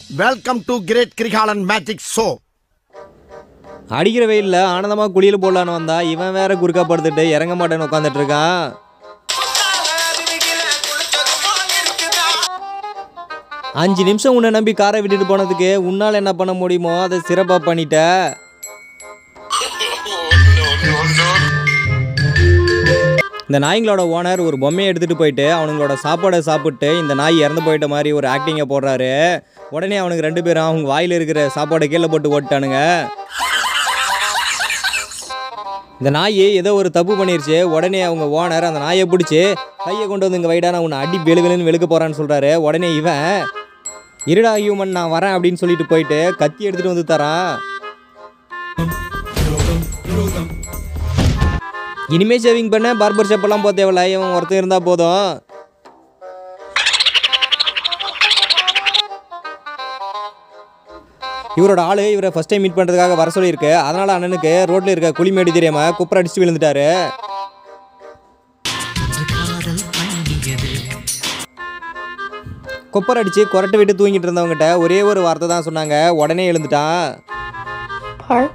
Welcome to great Kirikalan magic show அடிக்கிற வெயிலில் ஆனந்தமாக குளியல் போடலான்னு வந்தா இவன் வேற குறுக்கா படுத்துட்டு இறங்க மாட்டேன்னு உட்காந்துட்டு இருக்கான் அஞ்சு நிமிஷம் உன்னை நம்பி காரை விட்டுட்டு போனதுக்கு உன்னால் என்ன பண்ண முடியுமோ அதை சிறப்பாக பண்ணிட்ட இந்த நாய்ங்களோட ஓனர் ஒரு பொம்மையை எடுத்துகிட்டு போயிட்டு அவனுங்களோட சாப்பாடை சாப்பிட்டு இந்த நாய் இறந்து போயிட்ட மாதிரி ஒரு ஆக்டிங்கை போடுறாரு உடனே அவனுக்கு ரெண்டு பேரும் அவங்க வாயில் இருக்கிற சாப்பாடை கீழே போட்டு ஓட்டானுங்க இந்த நாய் ஏதோ ஒரு தப்பு பண்ணிருச்சு உடனே அவங்க ஓனர் அந்த நாயை பிடிச்சி கையை கொண்டு வந்து இங்கே வைடா நான் உன்னை அடி வெளுகலுன்னு வெளுக்க போகிறான்னு சொல்கிறாரு உடனே இவன் இருடா ஹியூமன் நான் வரேன் அப்படின்னு சொல்லிட்டு போயிட்டு கத்தி எடுத்துகிட்டு வந்து தரான் இனிமே ஷேவிங் பண்ண பார்பர் ஷாப்பெல்லாம் போக தேவையில்ல இவன் ஒருத்தன் இருந்தால் போதும் இவரோட ஆளு இவரை ஃபர்ஸ்ட் டைம் மீட் பண்ணுறதுக்காக வர சொல்லியிருக்கு அதனால அண்ணனுக்கு ரோட்டில் இருக்க குழிமேடி தெரியாம குப்பரை அடிச்சு விழுந்துட்டாரு கொப்பர் அடிச்சு கொரட்டை விட்டு தூங்கிட்டு இருந்தவங்ககிட்ட ஒரே ஒரு வார்த்தை தான் சொன்னாங்க உடனே எழுந்துட்டான் Park.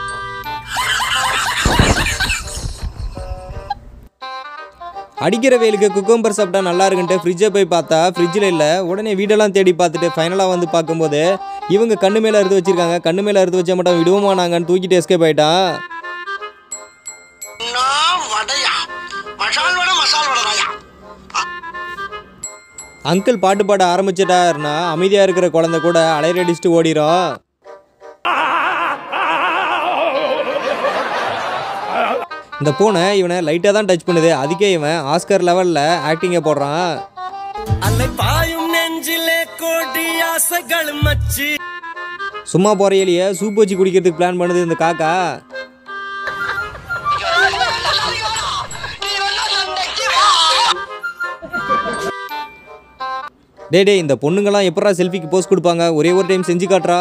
அடிக்கிற வெயிலுக்கு குக்கும்பர் சாப்பிட்டா நல்லா இருக்குன்ட்டு ஃப்ரிட்ஜை போய் பார்த்தா ஃப்ரிட்ஜில் இல்லை உடனே வீடெல்லாம் தேடி பார்த்துட்டு ஃபைனலாக வந்து பார்க்கும்போது இவங்க கண்ணு மேலே அறுத்து வச்சிருக்காங்க கண்ணு மேலே அறுத்து வச்சா மட்டும் விடுவோமா நாங்கன்னு தூக்கிட்டு எஸ்கேப் ஆயிட்டான் வடையா மசால் வடை மசால் வடையா அங்கிள் பாட்டு பாட ஆரம்பிச்சிட்டாருன்னா அமைதியாக இருக்கிற குழந்தை கூட அலையடிச்சுட்டு ஓடிரும் இந்த பூனை இவனை லைட்டாக தான் டச் பண்ணுது அதுக்கே இவன் ஆஸ்கர் லெவலில் ஆக்டிங்கை போடுறான் அலை பாயும் நெஞ்சிலே கோடி ஆசைகள் மச்சி சும்மா போகிற எலியை சூப் வச்சு குடிக்கிறதுக்கு பிளான் பண்ணுது இந்த காக்கா டேய் டேய் இந்த பொண்ணுங்கெல்லாம் எப்படா செல்ஃபிக்கு போஸ்ட் கொடுப்பாங்க ஒரே ஒரு டைம் செஞ்சு காட்டுறா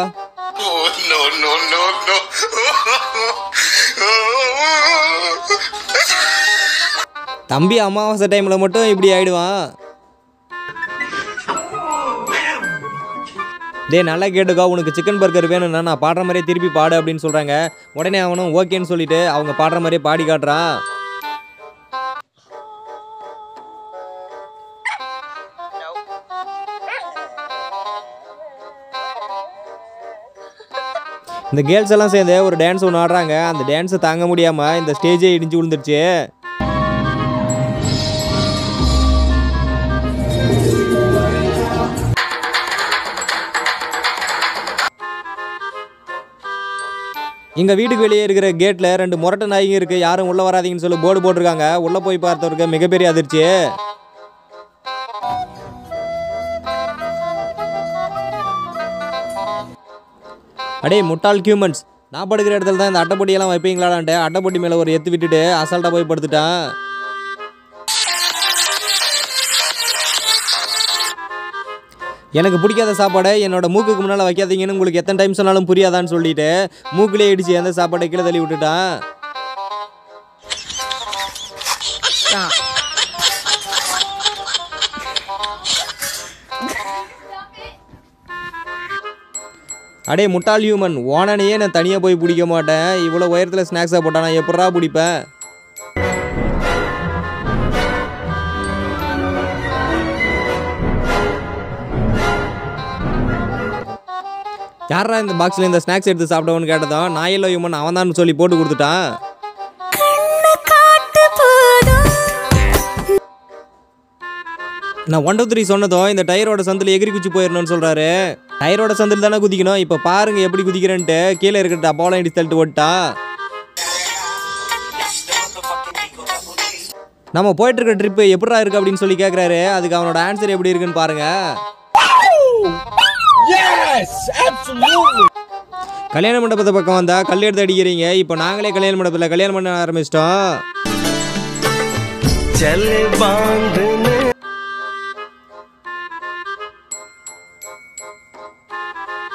தம்பி அமாவாசை டைமில் மட்டும் இப்படி ஆயிடுவான் டேய் நல்லா கேட்டுக்கோ உனக்கு சிக்கன் பர்கர் வேணும்னா நான் பாடுற மாதிரியே திருப்பி பாடு அப்படின்னு சொல்கிறாங்க உடனே அவனும் ஓகேன்னு சொல்லிட்டு அவங்க பாடுற மாதிரியே பாடி காட்டுறான் இந்த கேர்ள்ஸ் எல்லாம் சேர்ந்து ஒரு டான்ஸ் ஒன்று ஆடுறாங்க அந்த டான்ஸை தாங்க முடியாமல் இந்த ஸ்டேஜே இடிஞ்சு விழுந்துருச்சு எங்கள் வீட்டுக்கு வெளியே இருக்கிற கேட்டில் ரெண்டு முரட்டை நாய்ங்க இருக்குது யாரும் உள்ளே வராதீங்கன்னு சொல்லி போர்டு போட்டிருக்காங்க உள்ளே போய் பார்த்தவருக்கு மிகப்பெரிய அதிர்ச்சி அடே முட்டாள் ஹியூமன்ஸ் நான் படுக்கிற இடத்துல தான் இந்த அட்டைப்பொட்டியெல்லாம் வைப்பீங்களாடான்ட்டு அட்டைப்பொட்டி மேலே ஒரு எத்து விட்டுட்டு அசால்ட்டாக போய் படுத்துட்டான் எனக்கு பிடிக்காத சாப்பாடை என்னோட மூக்குக்கு முன்னால் வைக்காதீங்கன்னு உங்களுக்கு எத்தனை டைம் சொன்னாலும் புரியாதான்னு சொல்லிட்டு மூக்கிலே இடிச்சு அந்த சாப்பாடை கீழே தள்ளி விட்டுட்டான் அடே முட்டாள் ஹியூமன் ஓனனையே நான் தனியாக போய் பிடிக்க மாட்டேன் இவ்வளோ உயரத்தில் ஸ்நாக்ஸாக போட்டா நான் எப்படா பிடிப்பேன் யாரா இந்த பாக்ஸில் இந்த ஸ்நாக்ஸ் எடுத்து சாப்பிட்டவன்னு கேட்டதும் நான் எல்லோ ஹியூமன் அவன் தான் சொல்லி போட்டு கொடுத்துட்டான் நான் ஒன் டூ த்ரீ சொன்னதும் இந்த டயரோட சந்தில் எகிரி குச்சி போயிடணும்னு சொல்கிறாரு டயரோட சந்தில் தானே குதிக்கணும் இப்போ பாருங்க எப்படி குதிக்கிறேன்ட்டு கீழே இருக்கிற டப்பாலாம் இடிச்சு தள்ளிட்டு ஓட்டான் நம்ம போயிட்டு இருக்க ட்ரிப்பு எப்படிடா இருக்கு அப்படின்னு சொல்லி கேட்குறாரு அதுக்கு அவனோட ஆன்சர் எப்படி இருக்குன்னு பாருங்க கல்யாண மண்டபத்தை பக்கம் வந்தா கல் எடுத்து அடிக்கிறீங்க இப்போ நாங்களே கல்யாண மண்டபத்தில் கல்யாணம் பண்ண ஆரம்பிச்சிட்டோம் चल बांधने